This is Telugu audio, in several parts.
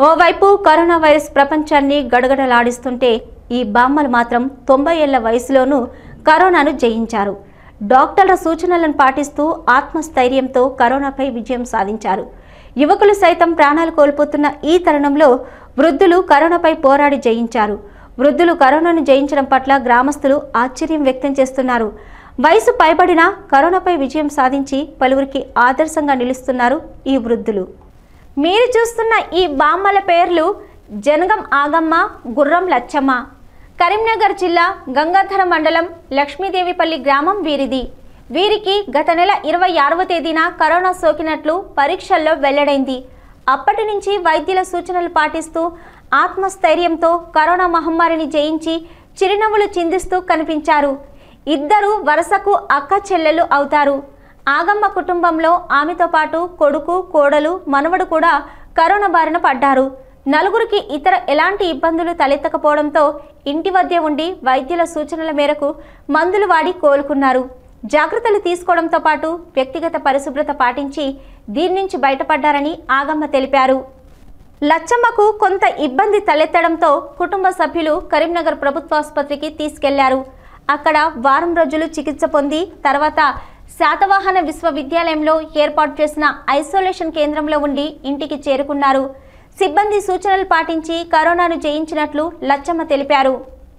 ఓవైపు కరోనా వైరస్ ప్రపంచాన్ని గడగడలాడిస్తుంటే ఈ బామ్మలు మాత్రం తొంభై ఏళ్ల వయసులోనూ కరోనాను జయించారు డాక్టర్ల సూచనలను పాటిస్తూ ఆత్మస్థైర్యంతో కరోనాపై విజయం సాధించారు యువకులు సైతం ప్రాణాలు కోల్పోతున్న ఈ తరుణంలో వృద్ధులు కరోనాపై పోరాడి జయించారు వృద్ధులు కరోనాను జయించడం పట్ల గ్రామస్తులు ఆశ్చర్యం వ్యక్తం చేస్తున్నారు వయసు పైబడిన కరోనాపై విజయం సాధించి పలువురికి ఆదర్శంగా నిలుస్తున్నారు ఈ వృద్ధులు మీరు చూస్తున్న ఈ బామ్మల పేర్లు జనగం ఆగమ్మ గుర్రం లచ్చమ్మ కరీంనగర్ జిల్లా గంగాధర మండలం లక్ష్మీదేవిపల్లి గ్రామం వీరిది వీరికి గత నెల ఇరవై ఆరవ తేదీన కరోనా సోకినట్లు పరీక్షల్లో వెల్లడైంది అప్పటి నుంచి వైద్యుల సూచనలు పాటిస్తూ ఆత్మస్థైర్యంతో కరోనా మహమ్మారిని జయించి చిరునవ్వులు చిందిస్తూ కనిపించారు ఇద్దరు వరుసకు అక్క చెల్లెలు అవుతారు ఆగమ్మ కుటుంబంలో ఆమెతో పాటు కొడుకు కోడలు మనవడు కూడా కరోనా బారిన పడ్డారు నలుగురికి ఇతర ఎలాంటి ఇబ్బందులు తలెత్తకపోవడంతో ఇంటి వద్దే ఉండి వైద్యుల సూచనల మేరకు మందులు వాడి కోలుకున్నారు జాగ్రత్తలు తీసుకోవడంతో పాటు వ్యక్తిగత పరిశుభ్రత పాటించి దీని నుంచి బయటపడ్డారని ఆగమ్మ తెలిపారు లచ్చమ్మకు కొంత ఇబ్బంది తలెత్తడంతో కుటుంబ సభ్యులు కరీంనగర్ ప్రభుత్వాసుపత్రికి తీసుకెళ్లారు అక్కడ వారం రోజులు చికిత్స పొంది తర్వాత శాతవాహన విశ్వవిద్యాలయంలో ఏర్పాటు చేసిన ఐసోలేషన్ కేంద్రంలో ఉండి ఇంటికి చేరుకున్నారు సిబ్బంది సూచనలు పాటించి కరోనాను జయించినట్లు లచ్చమ్మ తెలిపారు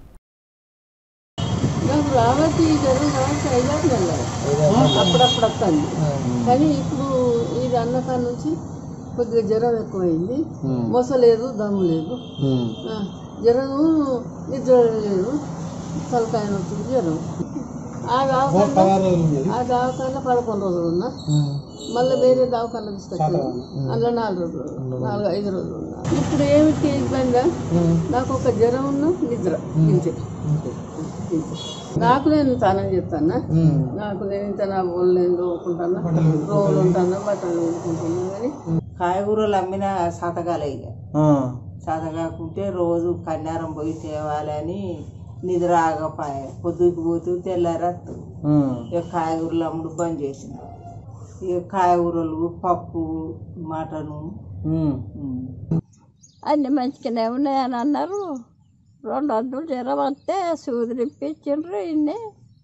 నాకు రావతి జ్వరం రావతి ఐదారు నెలలు అప్పుడప్పుడు వస్తుంది కానీ ఇప్పుడు ఇది అన్నకాడ నుంచి కొద్దిగా జ్వరం ఎక్కువైంది మొసలేదు దమ్ము లేదు ఆ, జ్వరము నిద్ర లేదు తలకాయ నొప్పి జ్వరం ఆ దవాఖాన ఆ దవాఖాన పదకొండు రోజులు ఉన్నా మళ్ళీ వేరే దవాఖాన తీసుకొచ్చాను అందులో నాలుగు రోజులు నాలుగు ఐదు రోజులు ఉన్నా ఇప్పుడు ఏమిటి ఇబ్బంది నాకు ఒక జ్వరం ఉన్న నిద్ర ఇంతే ఇంతే. నాకు నేను స్నానం చేస్తాను నాకు నేను ఇంత నా బోళ్ళు నేను దోకుంటాను రోజులు ఉంటాను బట్టలు వేసుకుంటున్నా కానీ కాయగూరలు అమ్మిన సతకాలే ఇక సతకాకుంటే రోజు కన్యారం పోయి తేవాలని నిద్ర ఆగపాయ పొద్దుకు పోతూ తెల్లారత్తు ఇక కాయగూరలు అమ్ముడు బంద్ చేసింది ఇక కాయగూరలు పప్పు మటను ఉమ్. అన్ని మంచిగానే ఉన్నాయని అన్నారు రెండు వందలు జ్వరం వస్తే సూది నిప్పించిండ్రు ఇన్ని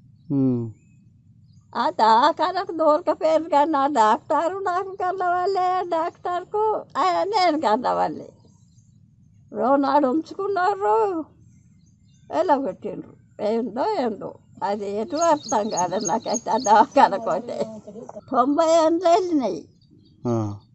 ఆ దాకాలకు దొరకపోయారు కానీ ఆ డాక్టరు నాకు కన్నవాళ్ళే డాక్టర్కు ఆయన నేను కన్నవాళ్ళే రోనాడు ఉంచుకున్నారు ఎలా పెట్టిండ్రు ఏందో ఏందో అది ఎటు అర్థం కాదు నాకైతే ఆ దవాఖానకు పోతే తొంభై ఏళ్ళు వెళ్ళినాయి